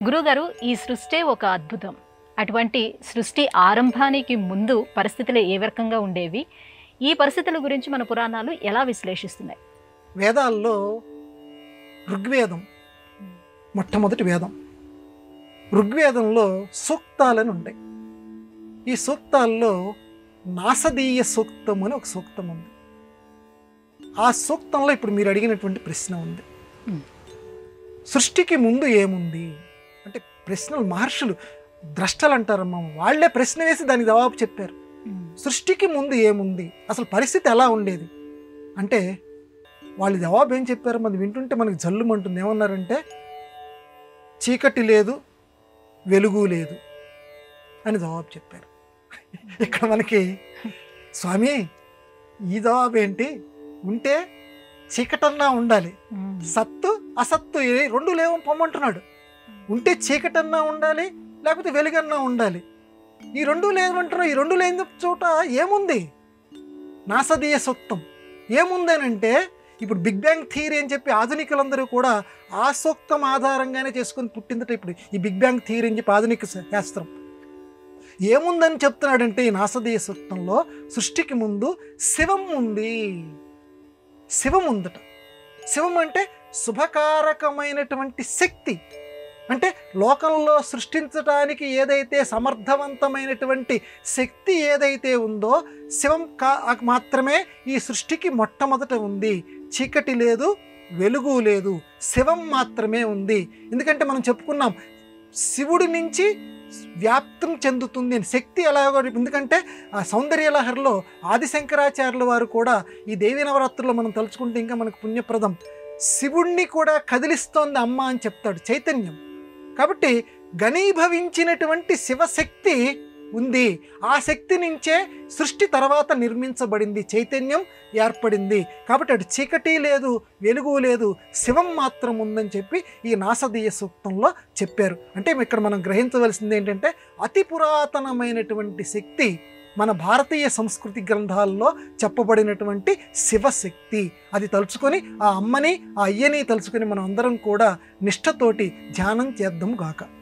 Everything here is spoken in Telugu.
గురుగారు ఈ సృష్టి ఒక అద్భుతం అటువంటి సృష్టి ఆరంభానికి ముందు పరిస్థితులు ఏ రకంగా ఉండేవి ఈ పరిస్థితుల గురించి మన పురాణాలు ఎలా విశ్లేషిస్తున్నాయి వేదాల్లో ఋగ్వేదం మొట్టమొదటి వేదం ఋగ్వేదంలో సూక్తాలని ఉంటాయి ఈ సూక్తాల్లో నాసదీయ సూక్తం అని ఒక సూక్తం ఉంది ఆ సూక్తంలో ఇప్పుడు మీరు అడిగినటువంటి ప్రశ్న ఉంది Hmm. సృష్టికి ముందు ఏముంది అంటే ప్రశ్నలు మహర్షులు ద్రష్టలు అంటారమ్మా వాళ్ళే ప్రశ్న వేసి దానికి జవాబు చెప్పారు సృష్టికి ముందు ఏముంది అసలు పరిస్థితి ఎలా ఉండేది అంటే వాళ్ళు జవాబు ఏం చెప్పారు మనం వింటుంటే మనకి జల్లుమంటుంది ఏమన్నారంటే చీకటి లేదు వెలుగు లేదు అని జవాబు చెప్పారు ఇక్కడ మనకి స్వామి ఈ జవాబు ఏంటి ఉంటే చీకటన్నా ఉండాలి సత్తు అసత్తు ఏ రెండు లేవు పొమ్మంటున్నాడు ఉంటే చీకటన్నా ఉండాలి లేకపోతే వెలుగన్నా ఉండాలి ఈ రెండు లేదంటున్నా ఈ రెండు లేని చోట ఏముంది నాసదీయ సూక్తం ఏముందనంటే ఇప్పుడు బిగ్ బ్యాంగ్ థియరీ అని చెప్పి ఆధునికులందరూ కూడా ఆ సూక్తం ఆధారంగానే చేసుకొని పుట్టిందట ఇప్పుడు ఈ బిగ్ బ్యాంగ్ థియరీ అని చెప్పి ఆధునిక శాస్త్రం ఏముందని చెప్తున్నాడంటే ఈ నాసదీయ సూక్తంలో సృష్టికి ముందు శివం ఉంది శివం ఉందట శివం అంటే శుభకారకమైనటువంటి శక్తి అంటే లోకంలో సృష్టించడానికి ఏదైతే సమర్థవంతమైనటువంటి శక్తి ఏదైతే ఉందో శివం కా మాత్రమే ఈ సృష్టికి మొట్టమొదట ఉంది చీకటి లేదు వెలుగు లేదు శివం మాత్రమే ఉంది ఎందుకంటే మనం చెప్పుకున్నాం శివుడి నుంచి వ్యాప్తం చెందుతుంది అని శక్తి ఎలాగో ఎందుకంటే ఆ సౌందర్యలహరిలో ఆదిశంకరాచార్యుల వారు కూడా ఈ దేవీ నవరాత్రుల్లో మనం తలుచుకుంటే ఇంకా మనకు పుణ్యప్రదం శివుణ్ణి కూడా కదిలిస్తోంది అమ్మ అని చెప్తాడు చైతన్యం కాబట్టి ఘనీభవించినటువంటి శివశక్తి ఉంది ఆ శక్తి నుంచే సృష్టి తర్వాత నిర్మించబడింది చైతన్యం ఏర్పడింది కాబట్టి అటు చీకటి లేదు వెలుగు లేదు శివం మాత్రం ఉందని చెప్పి ఈ నాసదీయ సూక్తంలో చెప్పారు అంటే ఇక్కడ మనం గ్రహించవలసింది ఏంటంటే అతి పురాతనమైనటువంటి శక్తి మన భారతీయ సంస్కృతి గ్రంథాల్లో చెప్పబడినటువంటి శివశక్తి అది తలుచుకొని ఆ అమ్మని ఆ అయ్యని తలుచుకొని మనం అందరం కూడా నిష్ఠతోటి ధ్యానం చేద్దాం గాక